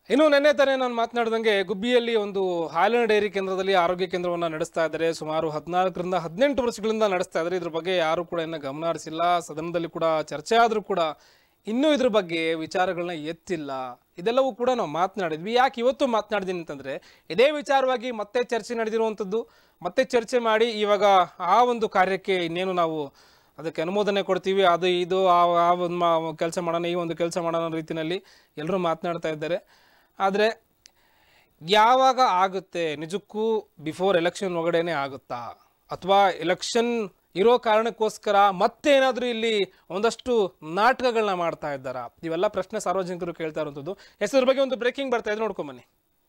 ಇನ್ನು ನೆನ್ನೆ ತಾನೇ ನಾನು ಮಾತನಾಡಿದಂಗೆ ಗುಬ್ಬಿಯಲ್ಲಿ ಒಂದು ಹಾಲಿನ ಡೈರಿ ಕೇಂದ್ರದಲ್ಲಿ ಆರೋಗ್ಯ ಕೇಂದ್ರವನ್ನು ನಡೆಸ್ತಾ ಇದ್ದಾರೆ ಸುಮಾರು ಹದಿನಾಲ್ಕರಿಂದ ಹದಿನೆಂಟು ವರ್ಷಗಳಿಂದ ನಡೆಸ್ತಾ ಇದ್ದಾರೆ ಇದ್ರ ಬಗ್ಗೆ ಯಾರು ಕೂಡ ಇನ್ನು ಗಮನ ಹರಿಸಿಲ್ಲ ಸದನದಲ್ಲಿ ಕೂಡ ಚರ್ಚೆ ಆದರೂ ಕೂಡ ಇನ್ನೂ ಇದ್ರ ಬಗ್ಗೆ ವಿಚಾರಗಳನ್ನ ಎತ್ತಿಲ್ಲ ಇದೆಲ್ಲವೂ ಕೂಡ ನಾವು ಮಾತನಾಡಿದ್ವಿ ಯಾಕೆ ಇವತ್ತು ಮಾತನಾಡಿದೀನಿ ಅಂತಂದ್ರೆ ಇದೇ ವಿಚಾರವಾಗಿ ಮತ್ತೆ ಚರ್ಚೆ ನಡೆದಿರುವಂಥದ್ದು ಮತ್ತೆ ಚರ್ಚೆ ಮಾಡಿ ಇವಾಗ ಆ ಒಂದು ಕಾರ್ಯಕ್ಕೆ ಇನ್ನೇನು ನಾವು ಅದಕ್ಕೆ ಅನುಮೋದನೆ ಕೊಡ್ತೀವಿ ಅದು ಇದು ಆ ಆ ಒಂದು ಮಾ ಕೆಲಸ ಮಾಡೋಣ ಈ ಒಂದು ಕೆಲಸ ಮಾಡೋಣ ಅನ್ನೋ ರೀತಿಯಲ್ಲಿ ಎಲ್ಲರೂ ಮಾತನಾಡ್ತಾ ಇದ್ದಾರೆ ಆದರೆ ಯಾವಾಗ ಆಗುತ್ತೆ ನಿಜಕ್ಕೂ ಬಿಫೋರ್ ಎಲೆಕ್ಷನ್ ಒಳಗಡೆನೆ ಆಗುತ್ತಾ ಅಥವಾ ಎಲೆಕ್ಷನ್ ಇರೋ ಕಾರಣಕ್ಕೋಸ್ಕರ ಮತ್ತೇನಾದರೂ ಇಲ್ಲಿ ಒಂದಷ್ಟು ನಾಟಕಗಳನ್ನ ಮಾಡ್ತಾ ಇದ್ದಾರಾ ಇವೆಲ್ಲ ಪ್ರಶ್ನೆ ಸಾರ್ವಜನಿಕರು ಕೇಳ್ತಾ ಇರುವಂಥದ್ದು ಹೆಸರು ಬಗ್ಗೆ ಒಂದು ಬ್ರೇಕಿಂಗ್ ಬರ್ತಾ ಇದೆ ನೋಡ್ಕೊಂಬನ್ನಿ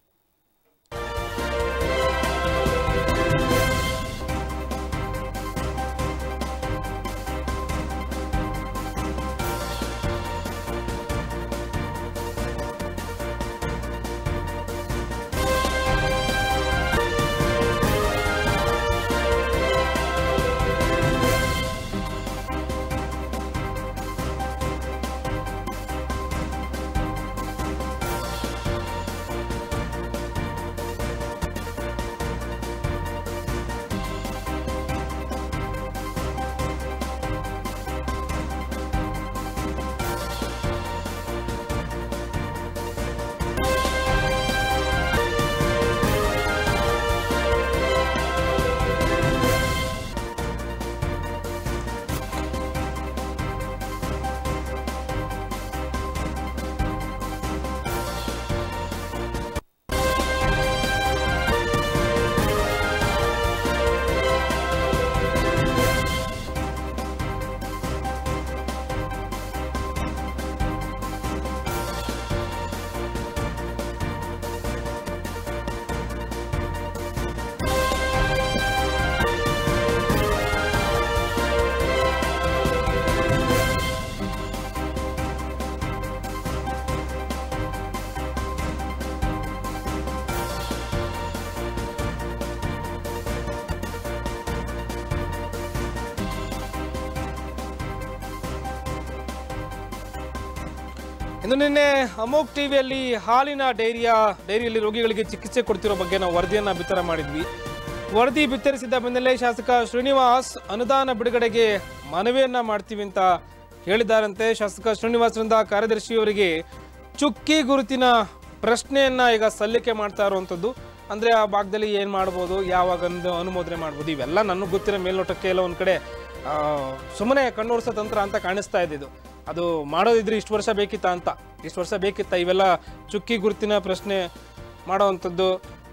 ಇನ್ನು ನಿನ್ನೆ ಅಮೋಕ್ ಟಿವಿಯಲ್ಲಿ ಹಾಲಿನ ಡೈರಿಯ ಡೈರಿಯಲ್ಲಿ ರೋಗಿಗಳಿಗೆ ಚಿಕಿತ್ಸೆ ಕೊಡ್ತಿರೋ ಬಗ್ಗೆ ನಾವು ವರದಿಯನ್ನ ಬಿತ್ತರ ಮಾಡಿದ್ವಿ ವರದಿ ಬಿತ್ತರಿಸಿದ ಬೆನ್ನಲ್ಲೇ ಶಾಸಕ ಶ್ರೀನಿವಾಸ್ ಅನುದಾನ ಬಿಡುಗಡೆಗೆ ಮನವಿಯನ್ನ ಮಾಡ್ತೀವಿ ಅಂತ ಹೇಳಿದ್ದಾರಂತೆ ಶಾಸಕ ಶ್ರೀನಿವಾಸರಿಂದ ಕಾರ್ಯದರ್ಶಿಯವರಿಗೆ ಚುಕ್ಕಿ ಗುರುತಿನ ಪ್ರಶ್ನೆಯನ್ನ ಈಗ ಸಲ್ಲಿಕೆ ಮಾಡ್ತಾ ಇರುವಂಥದ್ದು ಅಂದ್ರೆ ಆ ಭಾಗದಲ್ಲಿ ಏನ್ ಮಾಡ್ಬೋದು ಯಾವಾಗ ಒಂದು ಅನುಮೋದನೆ ಮಾಡ್ಬೋದು ಇವೆಲ್ಲ ನನಗೆ ಗೊತ್ತಿರೋ ಮೇಲ್ನೋಟಕ್ಕೆ ಎಲ್ಲ ಒಂದ್ ಕಡೆ ಸುಮ್ಮನೆ ಕಣ್ಣೋರ್ಸೋ ತಂತ್ರ ಅಂತ ಕಾಣಿಸ್ತಾ ಇದ್ದಿದ್ದು ಅದು ಮಾಡೋದಿದ್ರೆ ಇಷ್ಟು ವರ್ಷ ಬೇಕಿತ್ತ ಅಂತ ಇಷ್ಟು ವರ್ಷ ಬೇಕಿತ್ತ ಇವೆಲ್ಲ ಚುಕ್ಕಿ ಗುರುತಿನ ಪ್ರಶ್ನೆ ಮಾಡೋವಂಥದ್ದು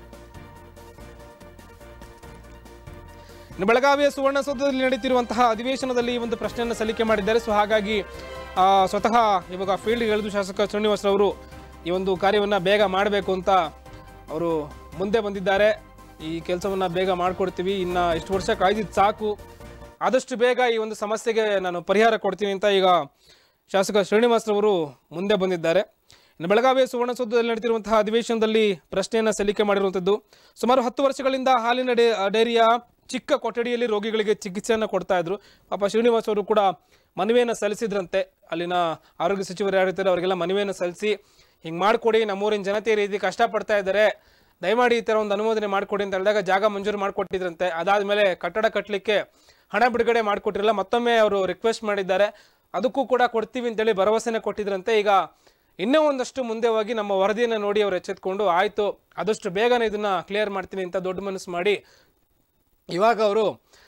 ಇನ್ನು ಬೆಳಗಾವಿಯ ಸುವರ್ಣಸೌಧದಲ್ಲಿ ನಡೀತಿರುವಂತಹ ಅಧಿವೇಶನದಲ್ಲಿ ಈ ಒಂದು ಪ್ರಶ್ನೆಯನ್ನು ಸಲ್ಲಿಕೆ ಮಾಡಿದ್ದಾರೆ ಸೊ ಹಾಗಾಗಿ ಆ, ಸ್ವತಃ ಇವಾಗ ಫೀಲ್ಡ್ ಇಳಿದು ಶಾಸಕ ಶ್ರೀನಿವಾಸರವರು ಈ ಒಂದು ಕಾರ್ಯವನ್ನು ಬೇಗ ಮಾಡಬೇಕು ಅಂತ ಅವರು ಮುಂದೆ ಬಂದಿದ್ದಾರೆ ಈ ಕೆಲಸವನ್ನು ಬೇಗ ಮಾಡಿಕೊಡ್ತೀವಿ ಇನ್ನು ಇಷ್ಟು ವರ್ಷ ಕಾಯ್ದಿದ್ದು ಸಾಕು ಆದಷ್ಟು ಬೇಗ ಈ ಒಂದು ಸಮಸ್ಯೆಗೆ ನಾನು ಪರಿಹಾರ ಕೊಡ್ತೀನಿ ಅಂತ ಈಗ ಶಾಸಕ ಶ್ರೀನಿವಾಸರವರು ಮುಂದೆ ಬಂದಿದ್ದಾರೆ ಇನ್ನು ಬೆಳಗಾವಿಯ ಸುವರ್ಣಸೌಧದಲ್ಲಿ ನಡೆದಿರುವಂತಹ ಅಧಿವೇಶನದಲ್ಲಿ ಪ್ರಶ್ನೆಯನ್ನು ಸಲ್ಲಿಕೆ ಮಾಡಿರುವಂಥದ್ದು ಸುಮಾರು ಹತ್ತು ವರ್ಷಗಳಿಂದ ಹಾಲಿನ ಡೇ ಡೈರಿಯ ಚಿಕ್ಕ ಕೊಠಡಿಯಲ್ಲಿ ರೋಗಿಗಳಿಗೆ ಚಿಕಿತ್ಸೆಯನ್ನು ಕೊಡ್ತಾ ಇದ್ರು ಪಾಪ ಶ್ರೀನಿವಾಸ್ ಅವರು ಕೂಡ ಮನವಿಯನ್ನು ಸಲ್ಲಿಸಿದ್ರಂತೆ ಅಲ್ಲಿನ ಆರೋಗ್ಯ ಸಚಿವರು ಯಾರಿರ್ತಾರೆ ಅವರಿಗೆಲ್ಲ ಮನವಿಯನ್ನು ಸಲ್ಲಿಸಿ ಹಿಂಗೆ ಮಾಡಿಕೊಡಿ ನಮ್ಮೂರಿನ ಜನತೆ ಈ ರೀತಿ ಕಷ್ಟಪಡ್ತಾ ಇದ್ದಾರೆ ದಯಮಾಡಿ ಈ ಥರ ಒಂದು ಅನುಮೋದನೆ ಮಾಡಿಕೊಡಿ ಅಂತ ಹೇಳಿದಾಗ ಜಾಗ ಮಂಜೂರು ಮಾಡಿಕೊಟ್ಟಿದ್ರಂತೆ ಅದಾದಮೇಲೆ ಕಟ್ಟಡ ಕಟ್ಟಲಿಕ್ಕೆ ಹಣ ಬಿಡುಗಡೆ ಮಾಡಿಕೊಟ್ಟಿರಲ್ಲ ಮತ್ತೊಮ್ಮೆ ಅವರು ರಿಕ್ವೆಸ್ಟ್ ಮಾಡಿದ್ದಾರೆ ಅದಕ್ಕೂ ಕೂಡ ಕೊಡ್ತೀವಿ ಅಂತೇಳಿ ಭರವಸೆನ ಕೊಟ್ಟಿದ್ರಂತೆ ಈಗ ಇನ್ನೂ ಒಂದಷ್ಟು ಮುಂದೆ ಹೋಗಿ ನಮ್ಮ ವರದಿಯನ್ನು ನೋಡಿ ಅವರು ಎಚ್ಚೆತ್ಕೊಂಡು ಆಯಿತು ಆದಷ್ಟು ಬೇಗನೆ ಇದನ್ನ ಕ್ಲಿಯರ್ ಮಾಡ್ತೀನಿ ಅಂತ ದೊಡ್ಡ ಮನಸ್ಸು ಮಾಡಿ ಇವಾಗ ಅವರು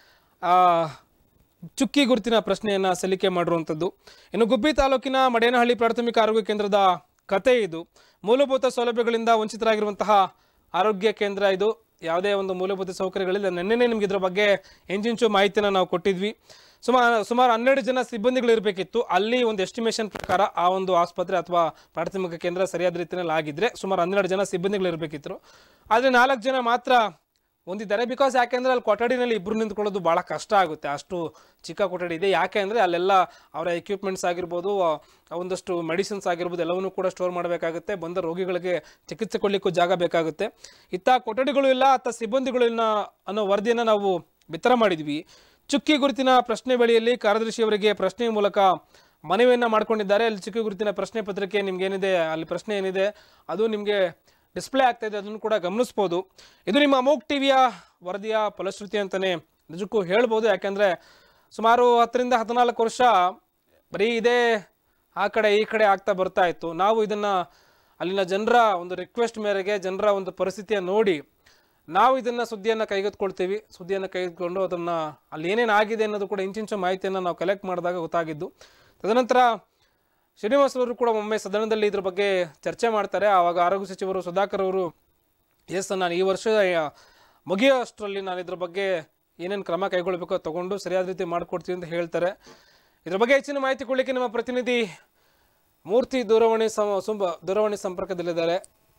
ಚುಕ್ಕಿ ಗುರುತಿನ ಪ್ರಶ್ನೆಯನ್ನ ಸಲ್ಲಿಕೆ ಮಾಡಿರುವಂಥದ್ದು ಇನ್ನು ಗುಬ್ಬಿ ತಾಲೂಕಿನ ಮಡೇನಹಳ್ಳಿ ಪ್ರಾಥಮಿಕ ಆರೋಗ್ಯ ಕೇಂದ್ರದ ಕತೆ ಇದು ಮೂಲಭೂತ ಸೌಲಭ್ಯಗಳಿಂದ ವಂಚಿತರಾಗಿರುವಂತಹ ಆರೋಗ್ಯ ಕೇಂದ್ರ ಇದು ಯಾವುದೇ ಒಂದು ಮೂಲಭೂತ ಸೌಕರ್ಯಗಳಿಲ್ಲ ನಿನ್ನೆನೇ ನಿಮ್ಗೆ ಇದ್ರ ಬಗ್ಗೆ ಎಂಜಿಂಚು ಮಾಹಿತಿನ ನಾವು ಕೊಟ್ಟಿದ್ವಿ ಸುಮಾರು ಸುಮಾರು ಹನ್ನೆರಡು ಜನ ಸಿಬ್ಬಂದಿಗಳು ಇರಬೇಕಿತ್ತು ಅಲ್ಲಿ ಒಂದು ಎಸ್ಟಿಮೇಷನ್ ಪ್ರಕಾರ ಆ ಒಂದು ಆಸ್ಪತ್ರೆ ಅಥವಾ ಪ್ರಾಥಮಿಕ ಕೇಂದ್ರ ಸರಿಯಾದ ರೀತಿಯಲ್ಲಿ ಆಗಿದ್ರೆ ಸುಮಾರು ಹನ್ನೆರಡು ಜನ ಸಿಬ್ಬಂದಿಗಳು ಇರಬೇಕಿತ್ತು ಆದರೆ ನಾಲ್ಕು ಜನ ಮಾತ್ರ ಹೊಂದಿದ್ದಾರೆ ಬಿಕಾಸ್ ಯಾಕೆಂದ್ರೆ ಅಲ್ಲಿ ಕೊಠಡಿನಲ್ಲಿ ಇಬ್ರು ನಿಂತ್ಕೊಳ್ಳೋದು ಭಾಳ ಕಷ್ಟ ಆಗುತ್ತೆ ಅಷ್ಟು ಚಿಕ್ಕ ಕೊಠಡಿ ಇದೆ ಯಾಕೆ ಅಂದರೆ ಅಲ್ಲೆಲ್ಲ ಅವರ ಎಕ್ವಿಪ್ಮೆಂಟ್ಸ್ ಆಗಿರ್ಬೋದು ಆ, ಒಂದಷ್ಟು ಮೆಡಿಸಿನ್ಸ್ ಆಗಿರ್ಬೋದು ಎಲ್ಲವನ್ನೂ ಕೂಡ ಸ್ಟೋರ್ ಮಾಡಬೇಕಾಗುತ್ತೆ ಬಂದ ರೋಗಿಗಳಿಗೆ ಚಿಕಿತ್ಸೆ ಕೊಡಲಿಕ್ಕೂ ಜಾಗ ಬೇಕಾಗುತ್ತೆ ಇತ್ತ ಕೊಠಡಿಗಳು ಇಲ್ಲ ಅತ್ತ ಸಿಬ್ಬಂದಿಗಳು ಇಲ್ಲ ಅನ್ನೋ ವರದಿಯನ್ನು ನಾವು ಬಿತ್ತರ ಮಾಡಿದ್ವಿ ಚುಕ್ಕಿ ಗುರುತಿನ ಪ್ರಶ್ನೆ ವೇಳೆಯಲ್ಲಿ ಕಾರ್ಯದರ್ಶಿಯವರಿಗೆ ಪ್ರಶ್ನೆ ಮೂಲಕ ಮನವಿಯನ್ನು ಮಾಡ್ಕೊಂಡಿದ್ದಾರೆ ಅಲ್ಲಿ ಚಿಕ್ಕ ಗುರುತಿನ ಪ್ರಶ್ನೆ ಪತ್ರಿಕೆ ನಿಮ್ಗೆ ಏನಿದೆ ಅಲ್ಲಿ ಪ್ರಶ್ನೆ ಏನಿದೆ ಅದು ನಿಮಗೆ ಡಿಸ್ಪ್ಲೇ ಆಗ್ತಾ ಇದೆ ಅದನ್ನು ಕೂಡ ಗಮನಿಸ್ಬೋದು ಇದು ನಿಮ್ಮ ಅಮೋಕ್ ಟಿವಿಯ ವರದಿಯ ಫಲಶ್ರುತಿ ಅಂತಲೇ ನಿಜಕ್ಕೂ ಹೇಳ್ಬೋದು ಯಾಕೆಂದರೆ ಸುಮಾರು ಹತ್ತರಿಂದ ಹದಿನಾಲ್ಕು ವರ್ಷ ಬರೀ ಇದೇ ಆ ಕಡೆ ಈ ಕಡೆ ಆಗ್ತಾ ಬರ್ತಾ ಇತ್ತು ನಾವು ಇದನ್ನು ಅಲ್ಲಿನ ಜನರ ಒಂದು ರಿಕ್ವೆಸ್ಟ್ ಮೇರೆಗೆ ಜನರ ಒಂದು ಪರಿಸ್ಥಿತಿಯನ್ನು ನೋಡಿ ನಾವು ಇದನ್ನು ಸುದ್ದಿಯನ್ನು ಕೈಗೆತ್ಕೊಳ್ತೀವಿ ಸುದ್ದಿಯನ್ನು ಕೈಗೆತ್ಕೊಂಡು ಅದನ್ನು ಅಲ್ಲಿ ಏನೇನು ಆಗಿದೆ ಅನ್ನೋದು ಕೂಡ ಇಂಚಿಂಚು ಮಾಹಿತಿಯನ್ನು ನಾವು ಕಲೆಕ್ಟ್ ಮಾಡಿದಾಗ ಗೊತ್ತಾಗಿದ್ದು ತದನಂತರ ಶ್ರೀನಿವಾಸರವರು ಕೂಡ ಒಮ್ಮೆ ಸದನದಲ್ಲಿ ಇದ್ರ ಬಗ್ಗೆ ಚರ್ಚೆ ಮಾಡ್ತಾರೆ ಆವಾಗ ಆರೋಗ್ಯ ಸಚಿವರು ಸುಧಾಕರ್ ಅವರು ಎಸ್ ನಾನು ಈ ವರ್ಷ ಆ, ಮುಗಿಯೋ ಅಷ್ಟರಲ್ಲಿ ನಾನು ಇದ್ರ ಬಗ್ಗೆ ಏನೇನು ಕ್ರಮ ಕೈಗೊಳ್ಳಬೇಕೋ ತಗೊಂಡು ಸರಿಯಾದ ರೀತಿ ಮಾಡಿಕೊಡ್ತೀವಿ ಅಂತ ಹೇಳ್ತಾರೆ ಇದ್ರ ಬಗ್ಗೆ ಹೆಚ್ಚಿನ ಮಾಹಿತಿ ಕೊಡಲಿಕ್ಕೆ ನಮ್ಮ ಪ್ರತಿನಿಧಿ ಮೂರ್ತಿ ದೂರವಾಣಿ ಸಂ ಸುಂಬ ದೂರವಾಣಿ ಸಂಪರ್ಕದಲ್ಲಿದ್ದಾರೆ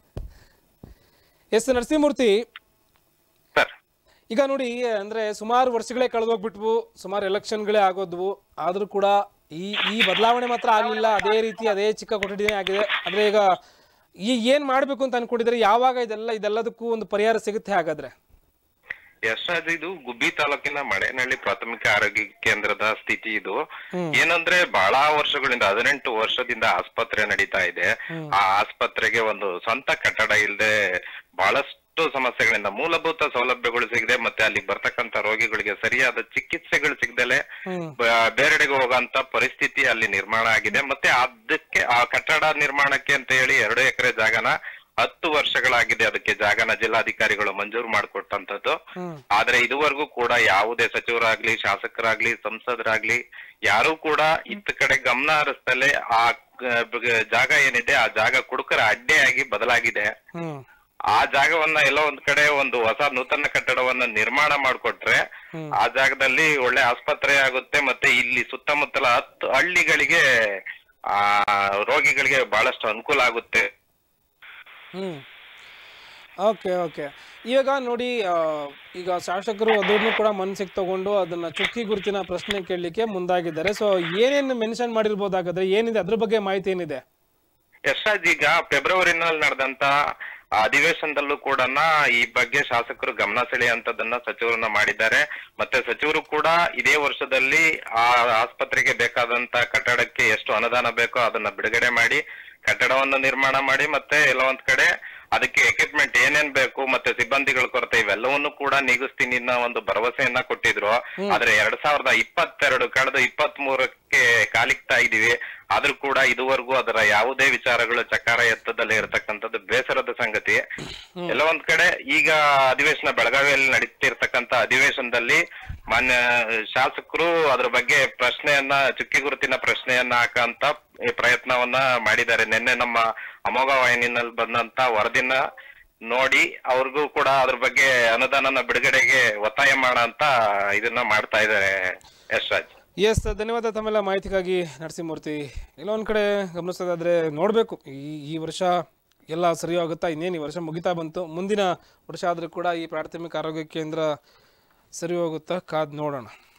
ಎಸ್ ನರಸಿಂಹಮೂರ್ತಿ ಸರ್ ಈಗ ನೋಡಿ ಅಂದ್ರೆ ಸುಮಾರು ವರ್ಷಗಳೇ ಕಳೆದೋಗ್ಬಿಟ್ವು ಸುಮಾರು ಎಲೆಕ್ಷನ್ಗಳೇ ಆಗೋದ್ವು ಆದ್ರೂ ಕೂಡ ಈ ಈ ಬದಲಾವಣೆ ಮಾತ್ರ ಆಗಲಿಲ್ಲ ಅದೇ ರೀತಿ ಅದೇ ಚಿಕ್ಕ ಕೊಠಡಿನೇ ಆಗಿದೆ ಅಂದ್ರೆ ಈಗ ಈ ಏನ್ ಮಾಡ್ಬೇಕು ಅಂತ ಅನ್ಕೊಂಡಿದ್ರೆ ಯಾವಾಗ ಇದೆಲ್ಲ ಇದೆಲ್ಲದಕ್ಕೂ ಒಂದು ಪರಿಹಾರ ಸಿಗುತ್ತೆ ಹಾಗಾದ್ರೆ ಯಶರಾಜ್ ಇದು ಗುಬ್ಬಿ ತಾಲೂಕಿನ ಮಡೇನಹಳ್ಳಿ ಪ್ರಾಥಮಿಕ ಆರೋಗ್ಯ ಕೇಂದ್ರದ ಸ್ಥಿತಿ ಇದು ಏನಂದ್ರೆ ಬಹಳ ವರ್ಷಗಳಿಂದ ಹದಿನೆಂಟು ವರ್ಷದಿಂದ ಆಸ್ಪತ್ರೆ ನಡೀತಾ ಇದೆ ಆ ಆಸ್ಪತ್ರೆಗೆ ಒಂದು ಸ್ವಂತ ಕಟ್ಟಡ ಇಲ್ಲದೆ ಬಹಳಷ್ಟು ಸಮಸ್ಯೆಗಳಿಂದ ಮೂಲಭೂತ ಸೌಲಭ್ಯಗಳು ಸಿಗದೆ ಮತ್ತೆ ಅಲ್ಲಿ ಬರ್ತಕ್ಕಂತ ರೋಗಿಗಳಿಗೆ ಸರಿಯಾದ ಚಿಕಿತ್ಸೆಗಳು ಸಿಗದಲೆ ಹ್ಮ್ ಬ- ಬೇರೆಡೆಗೆ ಹೋಗಂತ ಪರಿಸ್ಥಿತಿ ಅಲ್ಲಿ ನಿರ್ಮಾಣ ಆಗಿದೆ ಮತ್ತೆ ಅದಕ್ಕೆ ಆ ಕಟ್ಟಡ ನಿರ್ಮಾಣಕ್ಕೆ ಅಂತ ಹೇಳಿ ಎರಡು ಎಕರೆ ಜಾಗನ ಹತ್ತು ವರ್ಷಗಳಾಗಿದೆ ಅದಕ್ಕೆ ಜಾಗನ ಜಿಲ್ಲಾಧಿಕಾರಿಗಳು ಮಂಜೂರು ಮಾಡಿಕೊಟ್ಟಂತದ್ದು ಹ್ಮ್ ಆದ್ರೆ ಇದುವರೆಗೂ ಕೂಡ ಯಾವುದೇ ಸಚಿವರಾಗ್ಲಿ ಶಾಸಕರಾಗ್ಲಿ ಸಂಸದರಾಗ್ಲಿ ಯಾರು ಕೂಡ ಇತ್ತ ಕಡೆ ಗಮನ ಹರಿಸ್ತಲೇ ಆ ಗ- ಬ- ಜಾಗ ಏನಿದೆ ಆ ಜಾಗ ಕುಡುಕರ ಅಡ್ಡೆಯಾಗಿ ಬದಲಾಗಿದೆ ಹ್ಮ್ ಆ ಜಾಗವನ್ನ ಎಲ್ಲೋ ಒಂದ್ ಕಡೆ ಒಂದು ಹೊಸ ನೂತನ ಕಟ್ಟಡವನ್ನ ನಿರ್ಮಾಣ ಮಾಡ್ಕೊಟ್ರೆ ಹ್ಮ್. ಆ ಜಾಗದಲ್ಲಿ ಒಳ್ಳೆ ಆಸ್ಪತ್ರೆ ಆಗುತ್ತೆ ಮತ್ತೆ ಇಲ್ಲಿ ಸುತ್ತಮುತ್ತಲ ಹತ್ತು ಹಳ್ಳಿಗಳಿಗೆ ಆ ರೋಗಿಗಳಿಗೆ ಬಹಳಷ್ಟು ಅನುಕೂಲ ಆಗುತ್ತೆ ಹ್ಮ್ ಓಕೆ ಓಕೆ ಇವಾಗ ನೋಡಿ ಆ, ಈಗ ಶಾಸಕರು ಅದನ್ನು ಕೂಡ ಮನಸ್ಸಿಗೆ ತಗೊಂಡು ಅದನ್ನ ಚುಕ್ಕಿ ಗುರುತಿನ ಪ್ರಶ್ನೆ ಕೇಳಲಿಕ್ಕೆ ಮುಂದಾಗಿದ್ದಾರೆ ಸೊ ಏನೇನು ಮೆನ್ಷನ್ ಮಾಡಿರ್ಬೋದಾಗಾದ್ರೆ ಏನಿದೆ ಅದ್ರ ಬಗ್ಗೆ ಮಾಹಿತಿ ಏನಿದೆ ಯಶರಾಜ್ ಈಗ ಫೆಬ್ರವರಿನಲ್ಲಿ ನಡೆದಂತ ಅಧಿವೇಶನದಲ್ಲೂ ಕೂಡ ಈ ಬಗ್ಗೆ ಶಾಸಕರು ಗಮನ ಸೆಳೆಯುವಂತದನ್ನ ಸಚಿವರನ್ನ ಮಾಡಿದ್ದಾರೆ ಮತ್ತೆ ಸಚಿವರು ಕೂಡ ಇದೇ ವರ್ಷದಲ್ಲಿ ಆ ಆಸ್ಪತ್ರೆಗೆ ಬೇಕಾದಂತ ಕಟ್ಟಡಕ್ಕೆ ಎಷ್ಟು ಅನುದಾನ ಬೇಕೋ ಅದನ್ನ ಬಿಡುಗಡೆ ಮಾಡಿ ಕಟ್ಟಡವನ್ನು ನಿರ್ಮಾಣ ಮಾಡಿ ಮತ್ತೆ ಎಲ್ಲ ಒಂದ್ ಕಡೆ ಅದಕ್ಕೆ ಎಕ್ವಿಪ್ಮೆಂಟ್ ಏನೇನ್ ಬೇಕು ಮತ್ತೆ ಸಿಬ್ಬಂದಿಗಳ ಕೊರತೆ ಇವೆಲ್ಲವನ್ನು ಕೂಡ ನೀಗಿಸ್ತೀನಿ ಅನ್ನೋ ಒಂದು ಭರವಸೆಯನ್ನ ಕೊಟ್ಟಿದ್ರು ಆದ್ರೆ ಎರಡ್ ಸಾವಿರದ ಇಪ್ಪತ್ತೆರಡು ಕಳೆದ ಇಪ್ಪತ್ತ್ ಮೂರಕ್ಕೆ ಕಾಲಿಕ್ತಾ ಇದೀವಿ ಆದ್ರೂ ಕೂಡ ಇದುವರೆಗೂ ಅದರ ಯಾವುದೇ ವಿಚಾರಗಳು ಚಕಾರ ಎತ್ತದಲ್ಲೇ ಇರತಕ್ಕಂಥದ್ದು ಬೇಸರದ ಸಂಗತಿ ಎಲ್ಲ ಒಂದ್ ಕಡೆ ಈಗ ಅಧಿವೇಶನ ಬೆಳಗಾವಿಯಲ್ಲಿ ನಡೀತಿರ್ತಕ್ಕಂಥ ಅಧಿವೇಶನದಲ್ಲಿ ಮಾನ್ಯ ಶಾಸಕರು ಅದ್ರ ಬಗ್ಗೆ ಪ್ರಶ್ನೆಯನ್ನ ಚುಕ್ಕಿ ಗುರುತಿನ ಪ್ರಶ್ನೆಯನ್ನ ಹಾಕಂತ ಈ ಪ್ರಯತ್ನವನ್ನ ಮಾಡಿದ್ದಾರೆ ನಿನ್ನೆ ನಮ್ಮ ಅಮೋಘ ವಾಹಿನಿನಲ್ಲಿ ಬಂದಂತ ವರದಿನ ನೋಡಿ ಅವ್ರಿಗೂ ಕೂಡ ಅದ್ರ ಬಗ್ಗೆ ಅನುದಾನನ ಬಿಡುಗಡೆಗೆ ಒತ್ತಾಯ ಮಾಡ ಅಂತ ಇದನ್ನ ಮಾಡ್ತಾ ಇದ್ದಾರೆ ಯಶ್ರಾಜ್ ಎಸ್ ಧನ್ಯವಾದ ತಮ್ಮೆಲ್ಲ ಮಾಹಿತಿಗಾಗಿ ನರಸಿಂಹಮೂರ್ತಿ ಎಲ್ಲ ಒಂದು ಕಡೆ ಗಮನಿಸೋದಾದ್ರೆ ನೋಡಬೇಕು ಈ ಈ ವರ್ಷ ಎಲ್ಲ ಸರಿ ಹೋಗುತ್ತಾ ಇನ್ನೇನು ಈ ವರ್ಷ ಮುಗಿತಾ ಬಂತು ಮುಂದಿನ ವರ್ಷ ಆದರೂ ಕೂಡ ಈ ಪ್ರಾಥಮಿಕ ಆರೋಗ್ಯ ಕೇಂದ್ರ ಸರಿ ಹೋಗುತ್ತಾ ಕಾದ್ ನೋಡೋಣ